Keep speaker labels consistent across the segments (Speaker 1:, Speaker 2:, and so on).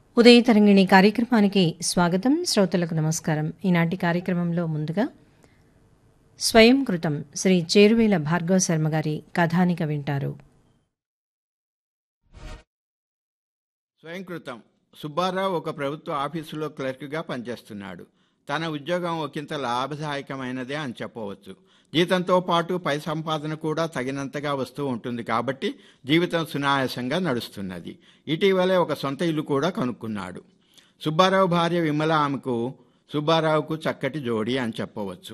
Speaker 1: ఉదయ తరంగిణి కార్యక్రమానికి స్వాగతం శ్రోతలకు నమస్కారం ఈనాటి కార్యక్రమంలో ముందుగా స్వయం కృతం శ్రీ చేరువేల భార్గవ శర్మ గారి కథానిక వింటారు
Speaker 2: స్వయంకృతం సుబ్బారావు ఒక ప్రభుత్వ ఆఫీసులో క్లర్క్గా పనిచేస్తున్నాడు తన ఉద్యోగం ఒకంత లాభదాయకమైనదే అని చెప్పవచ్చు జీతంతో పాటు పై సంపాదన కూడా తగినంతగా వస్తూ ఉంటుంది కాబట్టి జీవితం సునాయాసంగా నడుస్తున్నది ఇటీవలే ఒక సొంత ఇల్లు కూడా కనుక్కున్నాడు సుబ్బారావు భార్య విమల ఆమెకు సుబ్బారావుకు చక్కటి జోడి అని చెప్పవచ్చు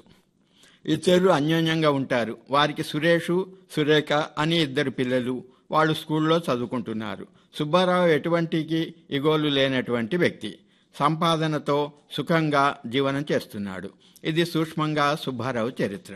Speaker 2: ఇద్దరు అన్యోన్యంగా ఉంటారు వారికి సురేషు సురేఖ అని ఇద్దరు పిల్లలు వాళ్ళు స్కూల్లో చదువుకుంటున్నారు సుబ్బారావు ఎటువంటికి ఇగోలు లేనటువంటి వ్యక్తి సంపాదనతో సుఖంగా జీవనం చేస్తున్నాడు ఇది సూక్ష్మంగా సుబ్బారావు చరిత్ర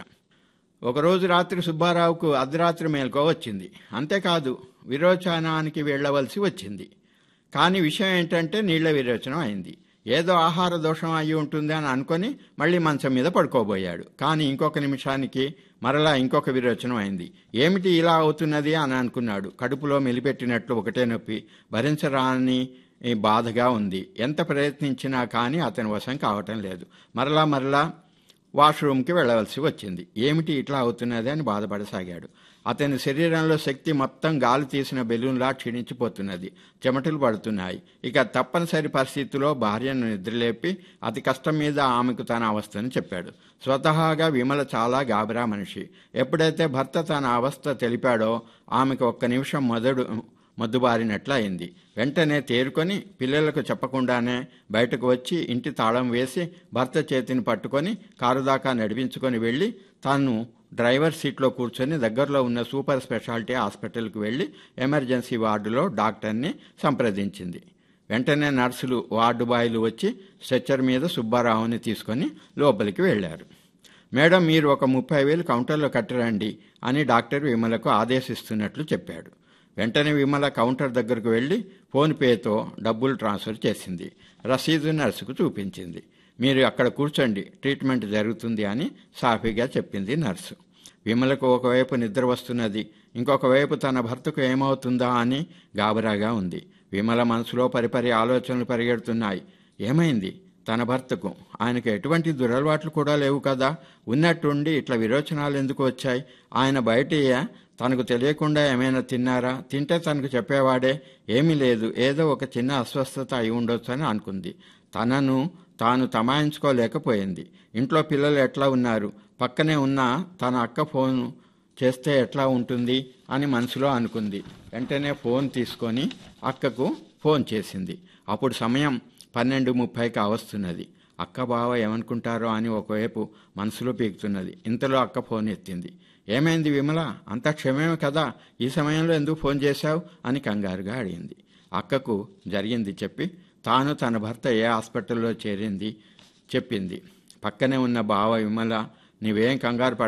Speaker 2: ఒకరోజు రాత్రి సుబ్బారావుకు అర్ధరాత్రి మేల్కో వచ్చింది అంతేకాదు విరోచనానికి వెళ్ళవలసి వచ్చింది కానీ విషయం ఏంటంటే నీళ్ల విరోచనం అయింది ఏదో ఆహార దోషం అయి ఉంటుంది అని అనుకొని మళ్ళీ మంచం మీద పడుకోబోయాడు కానీ ఇంకొక నిమిషానికి మరలా ఇంకొక విరోచనం అయింది ఏమిటి ఇలా అవుతున్నది అని అనుకున్నాడు కడుపులో మెలిపెట్టినట్లు ఒకటే నొప్పి భరించరాని బాధగా ఉంది ఎంత ప్రయత్నించినా కానీ అతని వశం కావటం లేదు మరలా మరలా వాష్రూమ్కి వెళ్ళవలసి వచ్చింది ఏమిటి ఇట్లా అవుతున్నది అని బాధపడసాగాడు అతని శరీరంలో శక్తి మొత్తం గాలి తీసిన బెలూన్లా క్షీణించిపోతున్నది చెమటలు పడుతున్నాయి ఇక తప్పనిసరి పరిస్థితిలో భార్యను నిద్రలేపి అతి కష్టం మీద ఆమెకు తన అవస్థను చెప్పాడు స్వతహాగా విమల చాలా గాబరా మనిషి ఎప్పుడైతే భర్త తన అవస్థ తెలిపాడో ఆమెకు ఒక్క నిమిషం మొదడు మద్దుబారినట్లు అయింది వెంటనే తేరుకొని పిల్లలకు చెప్పకుండానే బయటకు వచ్చి ఇంటి తాళం వేసి భర్త చేతిని పట్టుకొని కారు దాకా నడిపించుకొని వెళ్ళి తాను డ్రైవర్ సీట్లో కూర్చొని దగ్గరలో ఉన్న సూపర్ స్పెషాలిటీ హాస్పిటల్కి వెళ్ళి ఎమర్జెన్సీ వార్డులో డాక్టర్ని సంప్రదించింది వెంటనే నర్సులు వార్డు బాయ్లు వచ్చి స్ట్రెచ్చర్ మీద సుబ్బారావుని తీసుకొని లోపలికి వెళ్ళారు మేడం మీరు ఒక ముప్పై వేలు కౌంటర్లో కట్టరండి అని డాక్టర్ విమలకు ఆదేశిస్తున్నట్లు చెప్పాడు వెంటనే విమల కౌంటర్ దగ్గరకు వెళ్ళి ఫోన్పేతో డబ్బులు ట్రాన్స్ఫర్ చేసింది రసీదు నర్సుకు చూపించింది మీరు అక్కడ కూర్చోండి ట్రీట్మెంట్ జరుగుతుంది అని సాఫీగా చెప్పింది నర్సు విమలకు ఒకవైపు నిద్ర వస్తున్నది ఇంకొక వైపు తన భర్తకు ఏమవుతుందా అని గాబరాగా ఉంది విమల మనసులో పరిపరి ఆలోచనలు పరిగెడుతున్నాయి ఏమైంది తన భర్తకు ఆయనకు ఎటువంటి దురలవాట్లు కూడా లేవు కదా ఉన్నట్టుండి ఇట్లా విరోచనాలు ఎందుకు వచ్చాయి ఆయన బయట తనకు తెలియకుండా ఏమైనా తిన్నారా తింటే తనకు చెప్పేవాడే ఏమీ లేదు ఏదో ఒక చిన్న అస్వస్థత అయి ఉండొచ్చు అని అనుకుంది తనను తాను తమాయించుకోలేకపోయింది ఇంట్లో పిల్లలు ఎట్లా ఉన్నారు పక్కనే ఉన్న తన అక్క ఫోన్ చేస్తే ఎట్లా ఉంటుంది అని మనసులో అనుకుంది వెంటనే ఫోన్ తీసుకొని అక్కకు ఫోన్ చేసింది అప్పుడు సమయం పన్నెండు ముప్పైకి అవస్తున్నది అక్క బావ ఏమనుకుంటారో అని ఒకవైపు మనసులో పీకుతున్నది ఇంతలో అక్క ఫోన్ ఎత్తింది ఏమైంది విమల అంతా క్షమేమే కదా ఈ సమయంలో ఎందుకు ఫోన్ చేశావు అని కంగారుగా అడిగింది అక్కకు జరిగింది చెప్పి తాను తన భర్త ఏ హాస్పిటల్లో చేరింది చెప్పింది పక్కనే ఉన్న బావ విమల నీవేం కంగారు